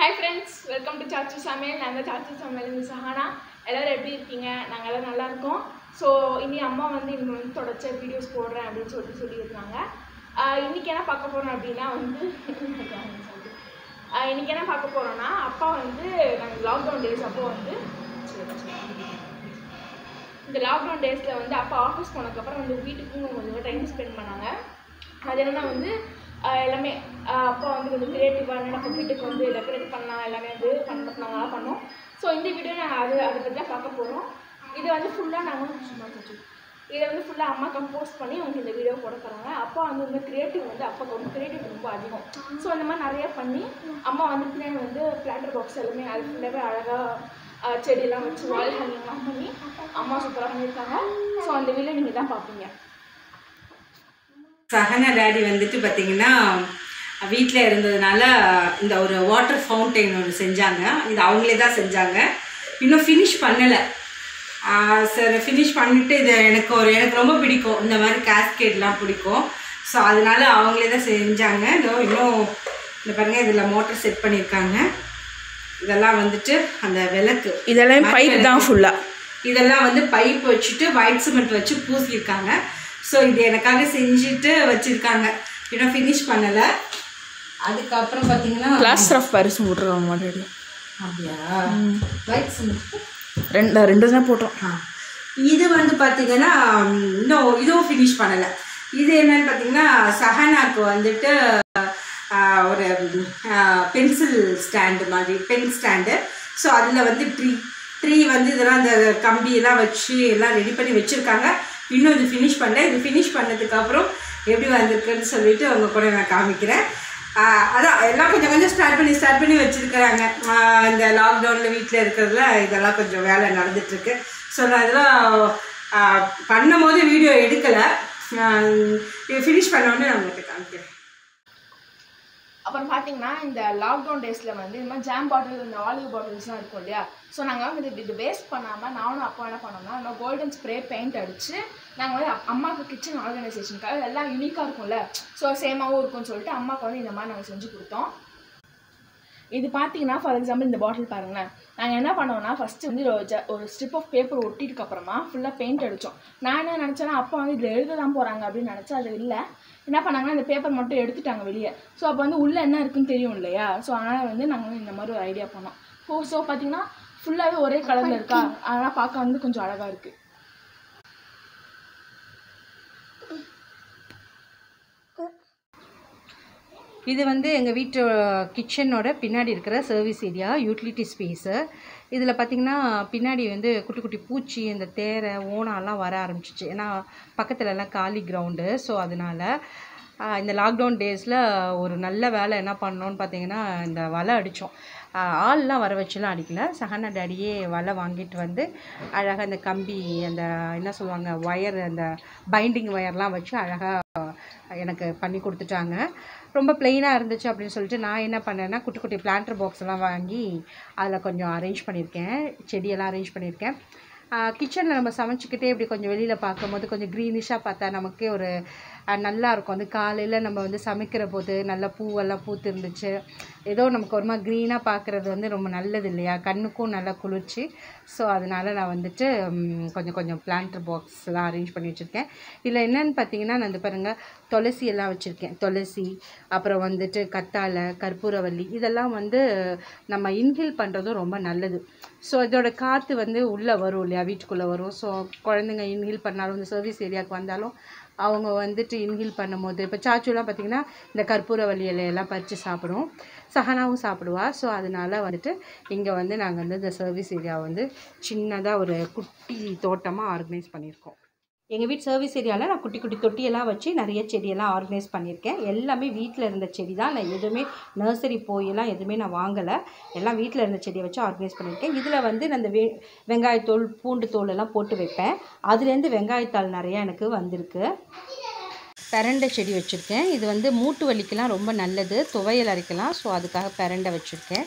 Hi friends welcome to Sachu சமையல் நான் தான் சாச்சு சமையல் இந்த சஹானா எல்லோரும் எப்படி இருக்கீங்க நாங்கள் எல்லாம் நல்லா இருக்கோம் ஸோ இனி அம்மா வந்து இனிமேல் வந்து தொடர்ச்சி வீடியோஸ் போடுறேன் அப்படின்னு சொல்லிட்டு சொல்லியிருந்தாங்க ஆஹ் இன்னைக்கு என்ன பார்க்க போகிறோம் அப்படின்னா வந்து ஆஹ் இன்னைக்கு என்ன பார்க்க போகிறோம்னா அப்பா வந்து நாங்கள் லாக்டவுன் டேஸ் அப்போ வந்து சரி, சரி. இந்த லாக்டவுன் டேஸில் வந்து அப்பா ஆஃபீஸ் போனதுக்கப்புறம் வந்து வீட்டுக்கும் கொஞ்சம் டைம் ஸ்பெண்ட் பண்ணாங்க அது என்னன்னா வந்து ஆஹ் எல்லாமே ஆஹ் அப்பா வந்து கொஞ்சம் க்ரியேட்டிவாக நம்ம வீட்டுக்கு வந்து டெக்கரேட் பண்ணலாம் எல்லாமே வந்து பண்ண நாங்களாம் பண்ணோம் ஸோ இந்த வீடியோ நாங்கள் அது அதை பற்றி தான் பார்க்க போகிறோம் இதை வந்து ஃபுல்லாக நாங்கள் சும்மா வச்சு இதை வந்து ஃபுல்லாக அம்மா கம்போஸ் பண்ணி உங்களுக்கு இந்த வீடியோ போட போகிறாங்க அப்பா வந்து ரொம்ப க்ரியேட்டிவ் வந்து அப்பாவுக்கு வந்து க்ரியேட்டிவ் ரொம்ப அதிகம் ஸோ இந்த மாதிரி நிறைய பண்ணி அம்மா வந்து பின்னாடி வந்து பிளாட்டர் பாக்ஸ் எல்லாமே அது ஃபுல்லாகவே அழகாக செடியெல்லாம் வச்சு வால் ஹேங்கிங்லாம் பண்ணி அம்மா சூப்பராக பண்ணியிருக்காங்க ஸோ அந்த வீடியோ நீங்கள் தான் பார்ப்பீங்க சஹனா டேடி வந்துட்டு பார்த்தீங்கன்னா வீட்டில் இருந்ததுனால இந்த ஒரு வாட்டர் ஃபவுண்டைன் ஒன்று செஞ்சாங்க இது அவங்களே தான் செஞ்சாங்க இன்னும் ஃபினிஷ் பண்ணலை சரி ஃபினிஷ் பண்ணிவிட்டு இது எனக்கு ஒரு எனக்கு ரொம்ப பிடிக்கும் இந்த மாதிரி கேஸ்கேட்லாம் பிடிக்கும் ஸோ அதனால அவங்களே தான் செஞ்சாங்க இதோ இன்னும் இந்த பாருங்க இதில் மோட்டர் செட் பண்ணியிருக்காங்க இதெல்லாம் வந்துட்டு அந்த விளக்கு இதெல்லாம் மண் பைப் தான் விளக்கு. ஃபுல்லாக இதெல்லாம் வந்து பைப் வச்சுட்டு ஒயிட் சிமெண்ட் வச்சு பூசியிருக்காங்க ஸோ இது எனக்காக செஞ்சுட்டு வச்சுருக்காங்க இன்னும் ஃபினிஷ் பண்ணலை அதுக்கப்புறம் பார்த்தீங்கன்னா பிளாஸ்டர் ஆஃப் பாரிஸ் போட்டுருக்காங்க மாட்டேடி அப்படியா ஒயிட் சிமெண்ட் ரெண்டு ரெண்டு தான் போட்டோம் ஆ இது வந்து பார்த்தீங்கன்னா ம், இன்னும் இதுவும் ஃபினிஷ் பண்ணலை இது என்னன்னு பார்த்தீங்கன்னா சஹனாக்கு வந்துட்டு ஆ, ஒரு பென்சில் ஸ்டாண்டு மாதிரி பென் ஸ்டாண்டு ஸோ அதில் வந்து ட்ரீ ட்ரீ வந்து இதெல்லாம் அந்த கம்பியெல்லாம் வச்சு எல்லாம் ரெடி பண்ணி வச்சுருக்காங்க இன்னும் இது ஃபினிஷ் பண்ணல இது ஃபினிஷ் பண்ணதுக்கப்புறம் எப்படி வந்திருக்குன்னு சொல்லிட்டு அவங்க கூட நான் காமிக்கிறேன் ஆ, அதான் எல்லாம் கொஞ்சம் கொஞ்சம் ஸ்டார்ட் பண்ணி ஸ்டார்ட் பண்ணி வச்சுருக்கிறாங்க இந்த லாக்டவுனில் வீட்டில் இருக்கிறதுல இதெல்லாம் கொஞ்சம் வேலை நடந்துட்டுருக்கு ஸோ நான் இதெல்லாம் ஆ, பண்ணும்போது வீடியோ எடுக்கலை ஃபினிஷ் பண்ணோடனே நான் உங்களுக்கு காமிக்கிறேன் அப்புறம் பார்த்தீங்கன்னா இந்த லாக்டவுன் டேஸில் வந்து இந்த மாதிரி ஜாம் பாட்டில் இந்த ஆலிவ் பாட்டில்ஸ்லாம் இருக்கும் இல்லையா ஸோ நாங்கள் வந்து இது இது வேஸ்ட் பண்ணாமல் நானும் அப்பா என்ன பண்ணோம்னா நம்ம கோல்டன் ஸ்ப்ரே பெயிண்ட் அடித்து நாங்கள் வந்து அப்- அம்மாவுக்கு கிச்சன் ஆர்கனைசேஷனுக்காக எல்லாம் யூனிக்காக இருக்கும்ல ஸோ சேமாகவும் இருக்கும்னு சொல்லிட்டு அம்மாவுக்கு வந்து இந்த மாதிரி நாங்கள் செஞ்சு கொடுத்தோம் இது பார்த்தீங்கன்னா ஃபார் எக்ஸாம்பிள் இந்த பாட்டில் பாருங்களேன் நாங்கள் என்ன பண்ணோம்னா ஃபஸ்ட்டு வந்து ஒரு ஜ- ஒரு ஸ்ட்ரிப் ஆஃப் பேப்பர் ஒட்டிட்டு அப்புறமா ஃபுல்லாக பெயிண்ட் அடித்தோம் நான் என்ன நினச்சேன்னா அப்பா வந்து இதில் எழுத தான் போகிறாங்க அப்படின்னு நினச்சா அது இல்லை என்ன பண்ணாங்கன்னா இந்த பேப்பர் மட்டும் எடுத்துட்டாங்க வெளியே ஸோ அப்போ வந்து உள்ளே என்ன இருக்குன்னு தெரியும் இல்லையா ஸோ அதனால் வந்து நாங்கள் வந்து இந்த மாதிரி ஒரு ஐடியா பண்ணோம் ஸோ ஸோ பார்த்தீங்கன்னா ஃபுல்லாகவே ஒரே கலரில் இருக்கா அதனால் பார்க்க வந்து கொஞ்சம் அழகாக இருக்குது இது வந்து எங்கள் வீட்டு கிச்சனோட பின்னாடி இருக்கிற சர்வீஸ் ஏரியா யூட்டிலிட்டி ஸ்பேஸு இதில் பார்த்திங்கன்னா பின்னாடி வந்து குட்டி குட்டி பூச்சி இந்த தேரை ஓனாலாம் வர ஆரம்பிச்சிச்சு ஏன்னா பக்கத்துல எல்லாம் காலி கிரவுண்டு ஸோ அதனால் ஆஹ், இந்த லாக்டவுன் டேஸில் ஒரு நல்ல வேலை என்ன பண்ணோன்னு பார்த்தீங்கன்னா இந்த வலை அடித்தோம் ஆள்லாம் வர வச்சுலாம் அடிக்கல சஹனா டேடியே வலை வாங்கிட்டு வந்து அழகாக இந்த கம்பி அந்த என்ன சொல்லுவாங்க ஒயர் அந்த பைண்டிங் ஒயர்லாம் வச்சு அழகாக எனக்கு பண்ணி கொடுத்துட்டாங்க ரொம்ப பிளெயினாக இருந்துச்சு அப்படின்னு சொல்லிட்டு நான் என்ன பண்ணேன்னா குட்டி குட்டி பிளான்டர் பாக்ஸ் எல்லாம் வாங்கி அதில் கொஞ்சம் அரேஞ்ச் பண்ணியிருக்கேன் செடியெல்லாம் அரேஞ்ச் பண்ணியிருக்கேன் கிச்சனில் நம்ம சமைச்சிக்கிட்டே இப்படி கொஞ்சம் வெளியில் பார்க்கும்போது கொஞ்சம் க்ரீனிஷாக பார்த்தா நமக்கே ஒரு ஆஹ், நல்லா இருக்கும் அந்த காலையில் நம்ம வந்து சமைக்கிற போது நல்ல பூவெல்லாம் பூத்து இருந்துச்சு ஏதோ நமக்கு ஒரு மாதிரி க்ரீனாக பார்க்குறது வந்து ரொம்ப நல்லது இல்லையா கண்ணுக்கும் நல்லா குளிர்ச்சி ஸோ அதனால நான் வந்துட்டு ம், கொஞ்சம் கொஞ்சம் பிளான்டர் பாக்ஸ்லாம் அரேஞ்ச் பண்ணி வச்சுருக்கேன் இதில் என்னன்னு பார்த்தீங்கன்னா நான் இந்த பாருங்கள் துளசி எல்லாம் வச்சுருக்கேன் துளசி அப்புறம் வந்துட்டு கத்தாழை கற்பூரவள்ளி இதெல்லாம் வந்து நம்ம இன்ஹேல் பண்ணுறதும் ரொம்ப நல்லது ஸோ இதோட காற்று வந்து உள்ளே வரும் இல்லையா வீட்டுக்குள்ளே வரும் ஸோ குழந்தைங்க இன்ஹேல் பண்ணாலும் இந்த சர்வீஸ் ஏரியாவுக்கு வந்தாலும் அவங்க வந்துட்டு இன்ஹேல் பண்ணும்போது இப்போ சாச்சுலாம் பார்த்திங்கன்னா இந்த கற்பூரவள்ளி இலையெல்லாம் பறித்து சாப்பிடும் சஹனாவும் சாப்பிடுவா ஸோ அதனால வந்துட்டு இங்கே வந்து நாங்கள் வந்து இந்த சர்வீஸ் ஏரியா வந்து சின்னதாக ஒரு குட்டி தோட்டமாக ஆர்கனைஸ் பண்ணியிருக்கோம் எங்கள் வீட்டு சர்வீஸ் ஏரியாவில் நான் குட்டி குட்டி தொட்டியெல்லாம் வச்சு நிறைய செடியெல்லாம் ஆர்கனைஸ் பண்ணியிருக்கேன் எல்லாமே வீட்டில் இருந்த செடி தான் நான் எதுவுமே நர்சரி போயெல்லாம் எதுவுமே நான் வாங்கலை எல்லாம் வீட்டில் இருந்த செடியை வச்சு ஆர்கனைஸ் பண்ணியிருக்கேன் இதில் வந்து நான் இந்த வெ வெங்காயத்தோல் பூண்டு தோல் எல்லாம் போட்டு வைப்பேன் அதுலேருந்து வெங்காயத்தாள் நிறையா எனக்கு வந்திருக்கு பெரண்டை செடி வச்சுருக்கேன் இது வந்து மூட்டு வலிக்கெல்லாம் ரொம்ப நல்லது துவையல் அரைக்கலாம் ஸோ அதுக்காக பெரண்டை வச்சுருக்கேன்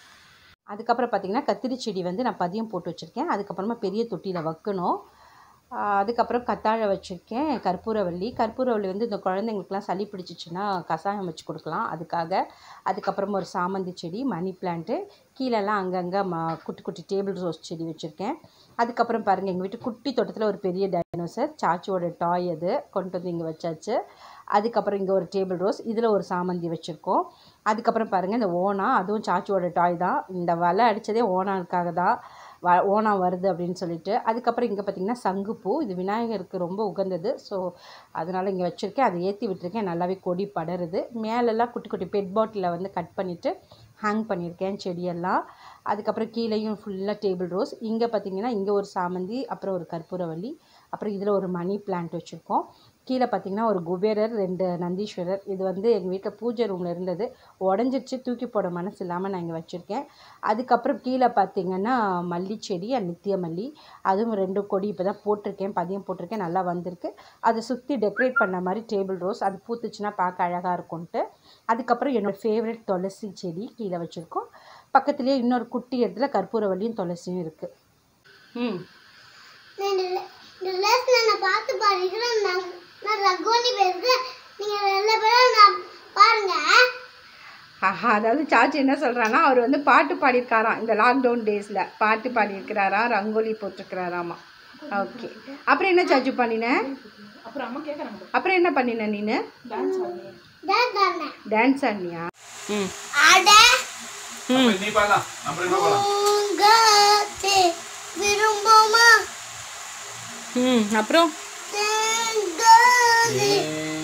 அதுக்கப்புறம் பார்த்திங்கன்னா கத்திரி செடி வந்து நான் பதியம் போட்டு வச்சுருக்கேன் அதுக்கப்புறமா பெரிய தொட்டியில் வைக்கணும் ஆஹ் அதுக்கப்புறம் கத்தாழை வச்சுருக்கேன் கற்பூரவள்ளி கற்பூரவள்ளி வந்து இந்த குழந்தைங்களுக்குலாம் சளி பிடிச்சிச்சின்னா கஷாயம் வச்சு கொடுக்கலாம் அதுக்காக அதுக்கப்புறம் ஒரு சாமந்தி செடி மணி பிளான்ட்டு கீழெல்லாம் அங்கங்கே ம குட்டி குட்டி டேபிள் ரோஸ் செடி வச்சுருக்கேன் அதுக்கப்புறம் பாருங்கள் எங்கள் வீட்டு குட்டி தோட்டத்தில் ஒரு பெரிய டைனோசர் சாச்சியோட டாய் அது கொண்டு வந்து இங்கே வச்சாச்சு அதுக்கப்புறம் இங்கே ஒரு டேபிள் ரோஸ் இதில் ஒரு சாமந்தி வச்சுருக்கோம் அதுக்கப்புறம் பாருங்கள் இந்த ஓனா அதுவும் சாச்சியோட டாய் தான் இந்த வலை அடித்ததே ஓனாவுக்காக தான் வ ஓணம் வருது அப்படின்னு சொல்லிட்டு அதுக்கப்புறம் இங்கே பார்த்தீங்கன்னா சங்குப்பூ இது விநாயகருக்கு ரொம்ப உகந்தது ஸோ அதனால் இங்கே வச்சுருக்கேன் அதை ஏற்றி விட்டுருக்கேன் நல்லாவே கொடி படருது மேலெல்லாம் குட்டி குட்டி பெட் பாட்டிலில் வந்து கட் பண்ணிவிட்டு ஹேங் பண்ணியிருக்கேன் செடியெல்லாம் அதுக்கப்புறம் கீழேயும் ஃபுல்லாக டேபிள் ரோஸ் இங்கே பார்த்தீங்கன்னா இங்கே ஒரு சாமந்தி அப்புறம் ஒரு கற்பூரவள்ளி அப்புறம் இதில் ஒரு மணி பிளான்ட் வச்சுருக்கோம் கீழே பார்த்தீங்கன்னா ஒரு குபேரர் ரெண்டு நந்தீஸ்வரர் இது வந்து எங்கள் வீட்டில் பூஜை ரூமில் இருந்தது உடஞ்சிருச்சு தூக்கி போட மனசு இல்லாமல் நான் இங்கே வச்சுருக்கேன் அதுக்கப்புறம் கீழே பார்த்தீங்கன்னா மல்லி செடி and நித்திய மல்லி அதுவும் ரெண்டு கொடி இப்போ தான் போட்டிருக்கேன் பதியம் போட்டிருக்கேன் நல்லா வந்திருக்கு அதை சுற்றி டெக்கரேட் பண்ண மாதிரி டேபிள் ரோஸ் அது பூத்துச்சுன்னா பார்க்க அழகாக இருக்கும்ன்ட்டு அதுக்கப்புறம் என்னோடய ஃபேவரட் துளசி செடி கீழே வச்சுருக்கோம் பக்கத்துலேயே இன்னொரு குட்டி இடத்துல கற்பூரவள்ளியும் துளசியும் இருக்குது ம் இந்த இந்த லேஸ்ல நான் பார்த்து பாருங்க நான் நான் ரகோலி பேசுறேன் நீங்க நல்ல பேரும் நான் பாருங்க ஆஹா அதாவது சாச்சி என்ன சொல்கிறான்னா அவர் வந்து பாட்டு பாடியிருக்காராம் இந்த லாக்டவுன் டேஸில் பாட்டு பாடியிருக்கிறாராம் ரங்கோலி போட்டிருக்கிறாராமா ஓகே அப்புறம் என்ன சாச்சு பண்ணின அப்புறம் அம்மா கேட்குறாங்க அப்புறம் என்ன பண்ணின நீனு டான்ஸ் ஆடுங்க தான் தானே டான்ஸ் ஆடினியா ம் அட அப்ப நீ பாடலாம் அப்புறம் என்ன பாடலாம் உங்கத்தை விரும்புமா ம் அப்புறம் தேங்காது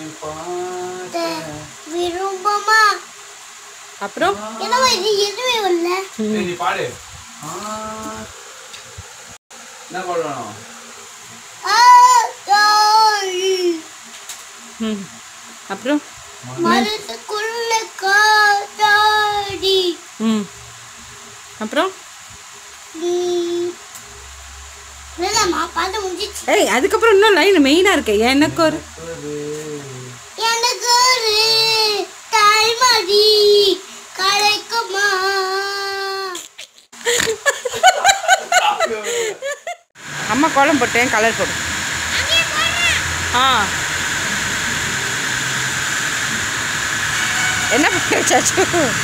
விரும்புமா அப்புறம் என்னவா இது எதுவுமே வரல ஏய், நீ பாடு ஆ. என்ன பாடணும் ஆத்தாடி ம் அப்புறம் மரத்துக்குள்ள காத்தாடி ம் அப்புறம் ம். இல்லைம்மா பாட்டு முடிஞ்சிச்சு ஏய் அதுக்கப்புறம் இன்னும் லைன் மெயினாக இருக்கு எனக்கு ஒரு எனக்கு ஒரு தாய்மடி கிடைக்குமா அம்மா கோலம் போட்டேன் கலர் போடு ஆ என்ன பண்ண சாச்சு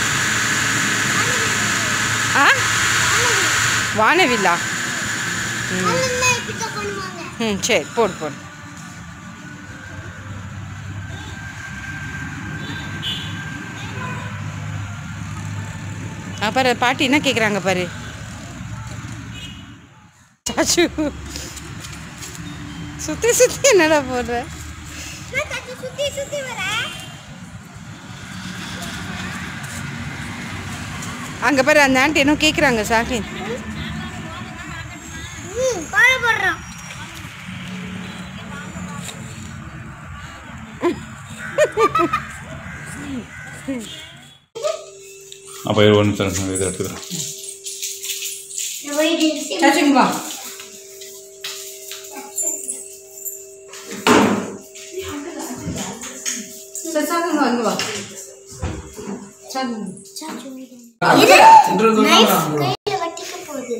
ஆ வானவில்லா அதுன்னா இப்படி தான் பண்ணுவாங்க ம் சரி போடு போடு ஆ, பாரு பாட்டி என்ன கேட்குறாங்க பாரு சாச்சு சுற்றி சுற்றி என்னடா போடுற நான் தட்டு சுத்தி சுத்தி வரேன் அங்கே பாரு அந்த ஆண்டி என்ன கேட்குறாங்க சாக்லின் ம் பாட போடுறோம் அப்போ இரு ஒரு நிமிஷம் இதை எடுத்துக்கிறேன் சாச்சுங்க வா சரி சாக்குங்க வா இங்கே வா சாக்குங்க கையில வட்டிக்க போகுது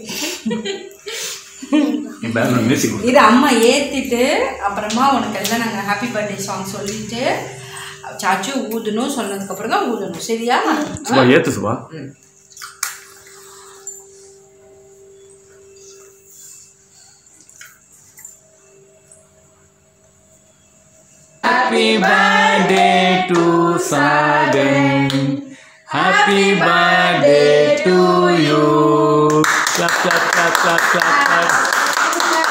மியூசிக் இது அம்மா ஏற்றிட்டு அப்புறமா உனக்கு எல்லாம் நாங்கள் ஹாப்பி பர்த்டே சாங் சொல்லிட்டு சாச்சு ஊதணும் சொன்னதுக்கப்புறம் தான் ஊதணும் சரியா சுபா ஏத்து Subha Happy birthday to Sagan. Happy birthday to you. Clap, clap, clap, clap, clap, clap.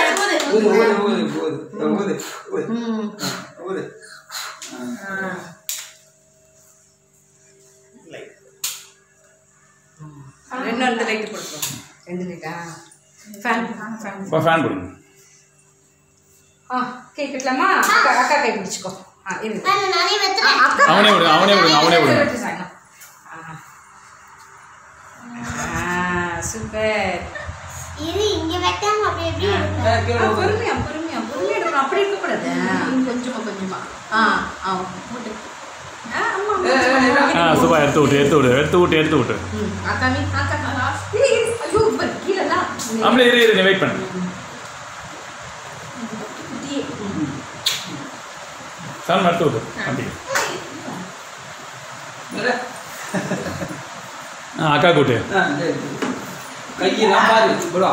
ரெண்டு ரெண்டு லைட்டு கொடுப்போம் ரெண்டு லைட்டா ஃபேன் ஃபேன் இப்போ ஃபேன் கொடுங்க ஆ கேக் கட்டலாமா அக்கா அக்கா கை பிடிச்சிக்கோ ஆ இரு நான் நானே வெத்துறேன் அக்கா அவனே விடுங்க அவனே விடுங்க அவனே விடுங்க வெட்டு சாயங்காலம். ஆ சூப்பர் இது இங்க வெட்டாம அப்படி எப்படி இருக்கும் பொறுமையா பொறுமையா பொறுமையா எடுக்கணும் அப்படி இருக்கக்கூடாது கொஞ்சமா கொஞ்சமா ஆ ஆ போட்டு ஆ ஆமா ஆமா. ஆ சுபா எடுத்து விட்டு எடுத்து விட்டு எடுத்து விட்டு எடுத்து விட்டு ம், அக்கா நீ அக்கா இரு, இரு. ஐயோ இப்ப கீழே தான் நம்மளே இரு இரு வெயிட் பண்ணு சாமி எடுத்து விட்டு அப்படி ஆ அக்கா கூட்டு கையெல்லாம் பாரு இவ்வளோ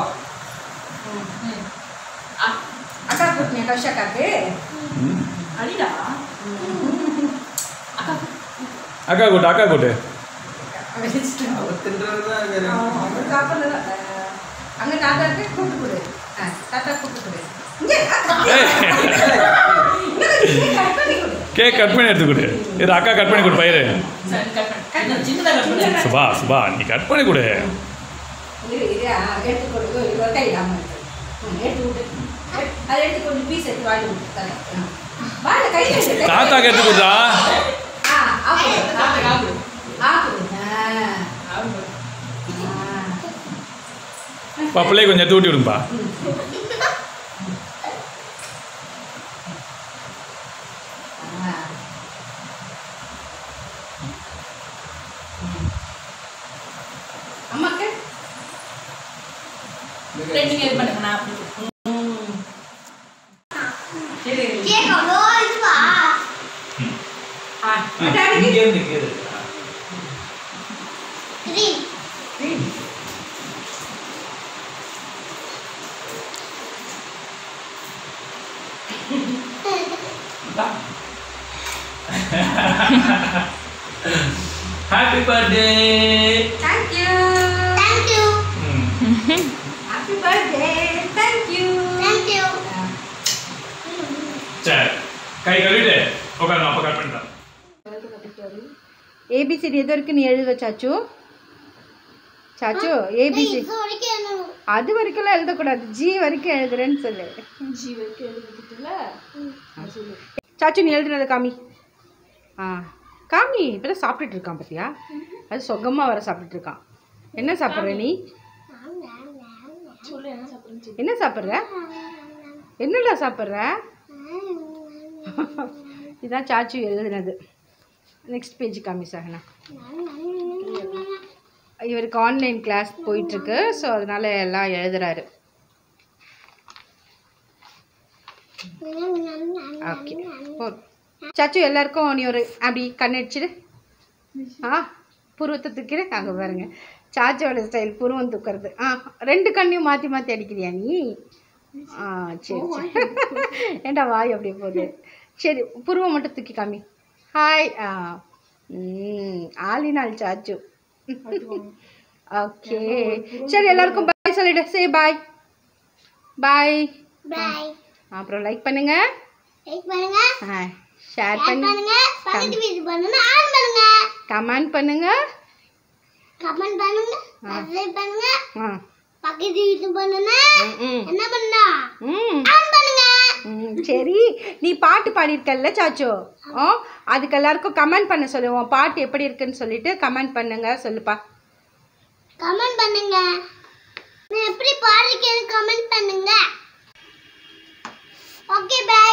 அக்கா கூட்டினியா கவிஷா அக்காக்கு அடிடா அக்கா கூட்டு அக்கா கூட்டு அவர் தின்றது தான் வேற அங்கே தாத்தா இருக்கு கூட்டு கொடு ஆ, தாத்தா கூட்டு கொடு இங்கே ஏய் கட் பண்ணி கொடு கேக் கட் பண்ணி எடுத்து கொடு இது அக்கா கட் பண்ணி கொடு பயிரு சரி கட் பண்ணு சின்னதாக கட் பண்ணு சுபா சுபா நீ கட் பண்ணி கொடு இரு இரு ஆ, எடுத்து கொடு இது ஒரு கை இல்லாமல் இருக்கு ம், எடுத்து விட்டு எடு- அதை எடுத்து கொஞ்சம் பீஸ் எடுத்து வாங்கி விட்டு தரேன் ஆ. வாங்க கையில் எடுத்து தாத்தாக்கு எடுத்து கொடுத்தா ஆ ஆப்பு ஆகு, ஆகு. ஆப்பு ஆ ஆகு. பா பிள்ளைய கொஞ்சம் எடுத்து ஊட்டி விடுங்கப்பா ஆ அம்மாக்கு ரெண்டுங்க இது பண்ணுங்க நான் அப்படி கேக் அவ்வளோ இதுவா ஆ டாடி இங்கே இருந்து கேளு green happy birthday thank you thank you happy birthday thank you thank you சரி கை கழுவிட்டு உட்காந்து அப்போ கட் பண்ணிட்டேன் ஏபிசிடி எது வரைக்கும் நீ எழுதுவ சாச்சு சாச்சு ஏபிசி இது வரைக்கும் என்ன அது வரைக்கும்லாம் எழுதக்கூடாது ஜி வரைக்கும் எழுதுறேன்னு சொல்லு ஜி வரைக்கும் எழுதிட்டுல சாச்சு நீ எழுதுனது காமி ஆ காமி இப்போதான் சாப்பிட்டுட்டு இருக்கான் பார்த்தியா அது சொகமாக வர சாப்பிட்டுட்டு இருக்கான் என்ன சாப்பிட்ற நீ சொல்லு என்ன சாப்பிடுன்னு என்ன சாப்பிட்ற என்னடா சாப்பிட்ற இதான் சாச்சு எழுதுனது நெக்ஸ்ட் பேஜ் காமி சாகனா இவருக்கு ஆன்லைன் கிளாஸ் போயிட்டுருக்கு ஸோ அதனால எல்லாம் எழுதுறாரு ஓகே போதும் சாச்சு எல்லாருக்கும் நீ ஒரு அப்படி கண் அடிச்சிடு ஆ புருவத்தை தூக்கிடு அங்கே பாருங்க சாச்சியோட ஸ்டைல் புருவம் தூக்கிறது ஆ ரெண்டு கண்ணையும் மாற்றி மாற்றி அடிக்கிறியா நீ ஆ சரி சரி ஏண்டா வாய் அப்படியே போகுது சரி புருவம் மட்டும் தூக்கி காமி ஹாய் ஆ ம் ஆளினாள் சாச்சு ஓகே சரி எல்லாருக்கும் பாய் சொல்லிடு சே பாய் பாய் பாய் அப்புறம் லைக் பண்ணுங்க லைக் பண்ணுங்க ஷேர் ஷேர் பண்ணி பண்ணுங்க பக்கத்து வீட்டு பண்ணுங்க ஆன் பண்ணுங்க கமெண்ட் பண்ணுங்க கமெண்ட் பண்ணுங்க சப்ஸ்கிரைப் பண்ணுங்க ஆ பக்கத்து வீட்டு பண்ணுங்க ம், ம் என்ன பண்ணா ம் ஆன் பண்ணுங்க ம், சரி நீ பாட்டு பாடியிருக்கல்ல சாச்சோ ஆ அதுக்கு எல்லாருக்கும் கமெண்ட் பண்ண சொல்லு உன் பாட்டு எப்படி இருக்குன்னு சொல்லிட்டு கமெண்ட் பண்ணுங்க சொல்லுப்பா கமெண்ட் பண்ணுங்க நான் எப்படி பாடுறேன்னு கமெண்ட் பண்ணுங்க ஓகே பை